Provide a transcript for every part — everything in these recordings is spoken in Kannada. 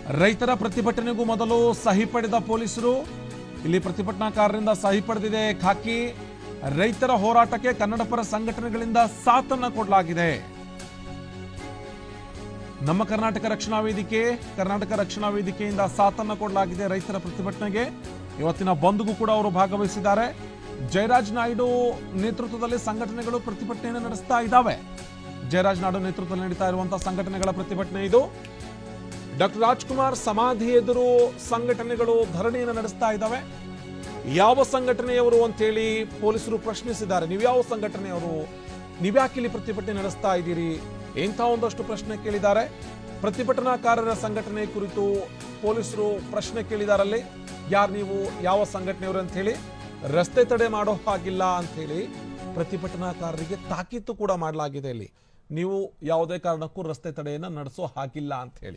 ರೈತರ ಪ್ರತಿಭಟನೆಗೂ ಮೊದಲು ಸಹಿ ಪಡೆದ ಪೊಲೀಸರು ಇಲ್ಲಿ ಪ್ರತಿಭಟನಾಕಾರರಿಂದ ಸಹಿ ಪಡೆದಿದೆ ಖಾಕಿ ರೈತರ ಹೋರಾಟಕ್ಕೆ ಕನ್ನಡ ಪರ ಸಂಘಟನೆಗಳಿಂದ ಸಾಥನ್ನ ಕೊಡಲಾಗಿದೆ ನಮ್ಮ ಕರ್ನಾಟಕ ರಕ್ಷಣಾ ವೇದಿಕೆ ಕರ್ನಾಟಕ ರಕ್ಷಣಾ ವೇದಿಕೆಯಿಂದ ಸಾಥನ್ನ ಕೊಡಲಾಗಿದೆ ರೈತರ ಪ್ರತಿಭಟನೆಗೆ ಇವತ್ತಿನ ಬಂದ್ಗೂ ಕೂಡ ಅವರು ಭಾಗವಹಿಸಿದ್ದಾರೆ ಜಯರಾಜ್ ನಾಯ್ಡು ನೇತೃತ್ವದಲ್ಲಿ ಸಂಘಟನೆಗಳು ಪ್ರತಿಭಟನೆಯನ್ನು ನಡೆಸ್ತಾ ಇದ್ದಾವೆ ಜಯರಾಜ್ ನಾಯ್ಡು ನೇತೃತ್ವದಲ್ಲಿ ನಡೀತಾ ಇರುವಂತಹ ಸಂಘಟನೆಗಳ ಪ್ರತಿಭಟನೆ ಇದು ಡಾಕ್ಟರ್ ರಾಜ್ಕುಮಾರ್ ಸಮಾಧಿ ಎದುರು ಸಂಘಟನೆಗಳು ಧರಣಿಯನ್ನು ನಡೆಸ್ತಾ ಇದ್ದಾವೆ ಯಾವ ಸಂಘಟನೆಯವರು ಅಂತೇಳಿ ಪೊಲೀಸರು ಪ್ರಶ್ನಿಸಿದ್ದಾರೆ ನೀವು ಯಾವ ಸಂಘಟನೆಯವರು ನೀವ್ಯಾಕೆ ಇಲ್ಲಿ ಪ್ರತಿಭಟನೆ ನಡೆಸ್ತಾ ಇದ್ದೀರಿ ಇಂಥ ಒಂದಷ್ಟು ಪ್ರಶ್ನೆ ಕೇಳಿದ್ದಾರೆ ಪ್ರತಿಭಟನಾಕಾರರ ಸಂಘಟನೆ ಕುರಿತು ಪೊಲೀಸರು ಪ್ರಶ್ನೆ ಕೇಳಿದಾರಲ್ಲಿ ಯಾರು ನೀವು ಯಾವ ಸಂಘಟನೆಯವರು ಅಂತ ಹೇಳಿ ರಸ್ತೆ ತಡೆ ಮಾಡೋ ಹಾಗಿಲ್ಲ ಅಂತ ಹೇಳಿ ಪ್ರತಿಭಟನಾಕಾರರಿಗೆ ತಾಕೀತು ಕೂಡ ಮಾಡಲಾಗಿದೆ ಇಲ್ಲಿ ನೀವು ಯಾವುದೇ ಕಾರಣಕ್ಕೂ ರಸ್ತೆ ತಡೆಯನ್ನು ನಡೆಸೋ ಹಾಗಿಲ್ಲ ಅಂತ ಹೇಳಿ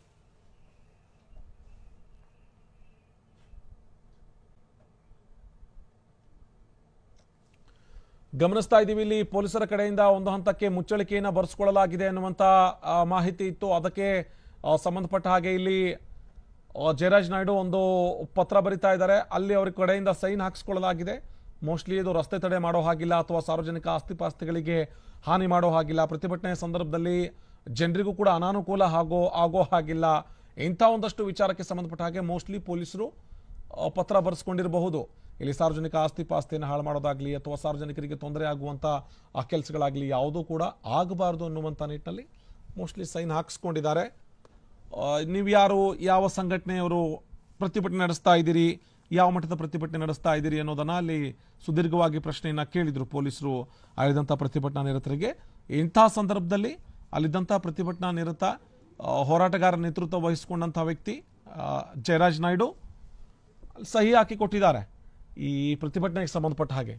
ಗಮನಿಸ್ತಾ ಇದ್ದೀವಿ ಇಲ್ಲಿ ಪೊಲೀಸರ ಕಡೆಯಿಂದ ಒಂದು ಹಂತಕ್ಕೆ ಮುಚ್ಚಳಿಕೆಯನ್ನು ಬರೆಸ್ಕೊಳ್ಳಲಾಗಿದೆ ಅನ್ನುವಂತ ಆ, ಮಾಹಿತಿ ಇತ್ತು ಅದಕ್ಕೆ ಆ, ಸಂಬಂಧಪಟ್ಟ ಹಾಗೆ ಇಲ್ಲಿ ಆ, ಜಯರಾಜ್ ನಾಯ್ಡು ಒಂದು ಪತ್ರ ಬರಿತಾ ಇದ್ದಾರೆ ಅಲ್ಲಿ ಅವ್ರ ಕಡೆಯಿಂದ ಸೈನ್ ಹಾಕಿಸ್ಕೊಳ್ಳಲಾಗಿದೆ ಮೋಸ್ಟ್ಲಿ ಇದು ರಸ್ತೆ ತಡೆ ಮಾಡೋ ಹಾಗಿಲ್ಲ ಅಥವಾ ಸಾರ್ವಜನಿಕ ಆಸ್ತಿಪಾಸ್ತಿಗಳಿಗೆ ಹಾನಿ ಮಾಡೋ ಹಾಗಿಲ್ಲ ಪ್ರತಿಭಟನೆ ಸಂದರ್ಭದಲ್ಲಿ ಜನರಿಗೂ ಕೂಡ ಅನಾನುಕೂಲ ಆಗೋ ಆಗೋ ಹಾಗಿಲ್ಲ ಇಂಥ ಒಂದಷ್ಟು ವಿಚಾರಕ್ಕೆ ಸಂಬಂಧಪಟ್ಟ ಹಾಗೆ ಮೋಸ್ಟ್ಲಿ ಪೊಲೀಸರು ಆ, ಪತ್ರ ಬರೆಸ್ಕೊಂಡಿರಬಹುದು ಇಲ್ಲಿ ಸಾರ್ವಜನಿಕ ಆಸ್ತಿ ಪಾಸ್ತಿಯನ್ನು ಹಾಳು ಮಾಡೋದಾಗ್ಲಿ ಅಥವಾ ಸಾರ್ವಜನಿಕರಿಗೆ ತೊಂದರೆ ಆಗುವಂಥ ಆ ಕೆಲಸಗಳಾಗಲಿ ಯಾವುದೂ ಕೂಡ ಆಗಬಾರ್ದು ಅನ್ನುವಂಥ ನಿಟ್ಟಿನಲ್ಲಿ ಮೋಸ್ಟ್ಲಿ ಸೈನ್ ಹಾಕಿಸ್ಕೊಂಡಿದ್ದಾರೆ ಆ, ನೀವು ಯಾರು ಯಾವ ಸಂಘಟನೆಯವರು ಪ್ರತಿಭಟನೆ ನಡೆಸ್ತಾ ಇದ್ದೀರಿ ಯಾವ ಮಟ್ಟದ ಪ್ರತಿಭಟನೆ ನಡೆಸ್ತಾ ಇದ್ದೀರಿ ಅನ್ನೋದನ್ನ ಅಲ್ಲಿ ಸುದೀರ್ಘವಾಗಿ ಪ್ರಶ್ನೆಯನ್ನ ಕೇಳಿದ್ರು ಪೊಲೀಸರು ಅಲ್ಲಿದ್ದಂಥ ಪ್ರತಿಭಟನಾ ನಿರತರಿಗೆ ಇಂಥ ಸಂದರ್ಭದಲ್ಲಿ ಅಲ್ಲಿದ್ದಂಥ ಪ್ರತಿಭಟನಾ ನಿರತ ಆ, ಹೋರಾಟಗಾರ ನೇತೃತ್ವ ವಹಿಸಿಕೊಂಡಂಥ ವ್ಯಕ್ತಿ ಆ, ಜಯರಾಜ್ ನಾಯ್ಡು ಅಲ್ಲಿ ಸಹಿ ಹಾಕಿ ಕೊಟ್ಟಿದ್ದಾರೆ ಈ ಪ್ರತಿಭಟನೆಗೆ ಸಂಬಂಧಪಟ್ಟ ಹಾಗೆ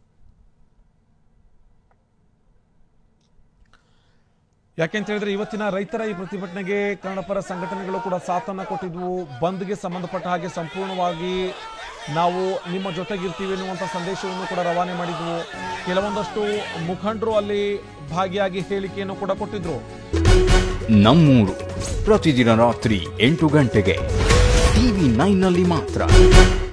ಯಾಕೆಂತ ಹೇಳಿದ್ರೆ ಇವತ್ತಿನ ರೈತರ ಈ ಪ್ರತಿಭಟನೆಗೆ ಕನ್ನಡಪರ ಸಂಘಟನೆಗಳು ಕೂಡ ಸಾಥನ್ನ ಕೊಟ್ಟಿದ್ವು ಬಂದ್ಗೆ ಸಂಬಂಧಪಟ್ಟ ಹಾಗೆ ಸಂಪೂರ್ಣವಾಗಿ ನಾವು ನಿಮ್ಮ ಜೊತೆಗಿರ್ತೀವಿ ಎನ್ನುವಂಥ ಸಂದೇಶವನ್ನು ಕೂಡ ರವಾನೆ ಮಾಡಿದ್ವು ಕೆಲವೊಂದಷ್ಟು ಮುಖಂಡರು ಅಲ್ಲಿ ಭಾಗಿಯಾಗಿ ಹೇಳಿಕೆಯನ್ನು ಕೂಡ ಕೊಟ್ಟಿದ್ರು ನಮ್ಮೂರು ಪ್ರತಿದಿನ ರಾತ್ರಿ ಎಂಟು ಗಂಟೆಗೆ ಟಿವಿ ನೈನ್ನಲ್ಲಿ ಮಾತ್ರ